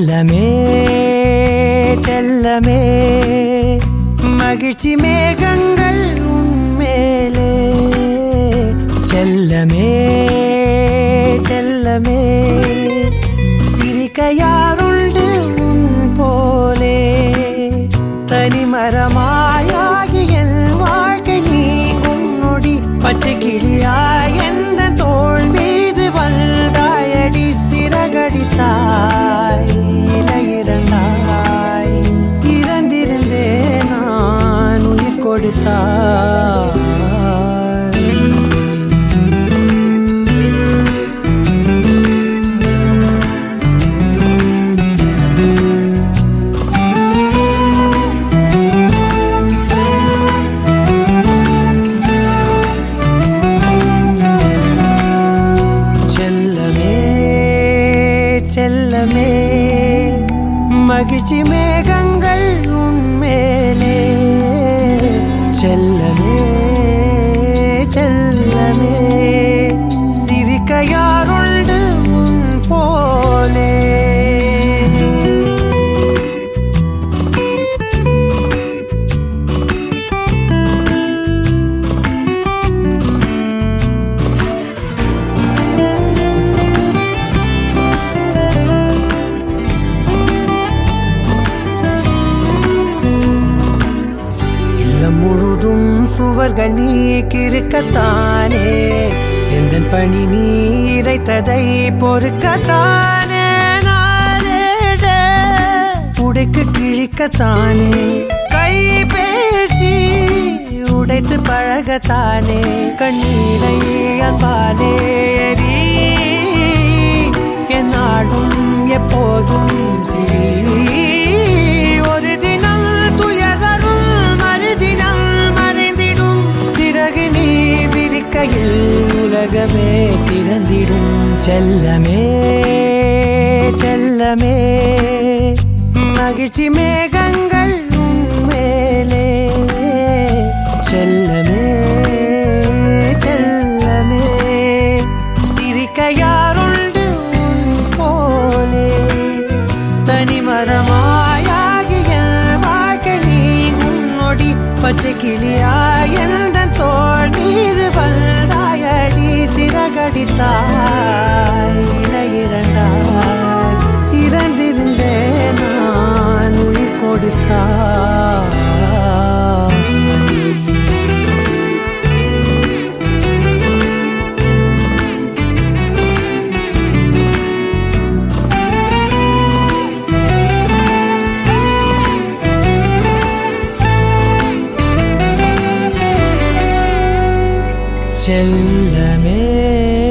செல்லமே செல்லமே மகிழ்ச்சி மேகங்கள் உன்மேலே செல்லமே செல்லமே சிரிக்க யாருண்டு உன் போலே தனிமரமாயாகி என் வாழ்க்கை நீ உன்னொடி பச்சை கிளியாய் எந்த தோள் மீது வந்தாயடி சிறகடித்தாய் இலையிரண்டாய் இறந்திருந்தே நான் உயிர் கொடுத்தாய் செல்லமே செல்லமே மகிழ்ச்சி மேகங்கள் உன்மேலே செல்லமே செல்லமே சிரிக்க யாருண்டு உன் போலே இல்லம் முழுதும் சுவர்கள் நீ கிறுக்கத்தானே எந்த பணி நீ இறைத்ததை பொறுக்கத்தானே நாளேட உடைக்கு கிழிக்கத்தானே கை பேசி உடைத்து பழகத்தானே கண்ணீரை அன்பாலே எரி என்னாடும் எப்போதும் சிரி ஒரு தினம் துயரும் மறுதினம் மறைந்திடும் சிறகு நீ விரிக்கையில் உலகமே திறந்திடும் செல்லமே செல்லமே மகிழ்ச்சி மேகங்கள் உன்மேலே செல்லமே செல்லமே சிரிக்க யாருண்டு உன் போலே தனிமரமாயாகிய வாழ்க்கை நீ உன்னொடி பச்சை கிளியாய் எந்த தோல் மீது வந்தாயடி சிறகடித்தாய் இலையிரண்டாய் இறந்திருந்தே நான் உயிர் கொடுத்தாய் செல்லமே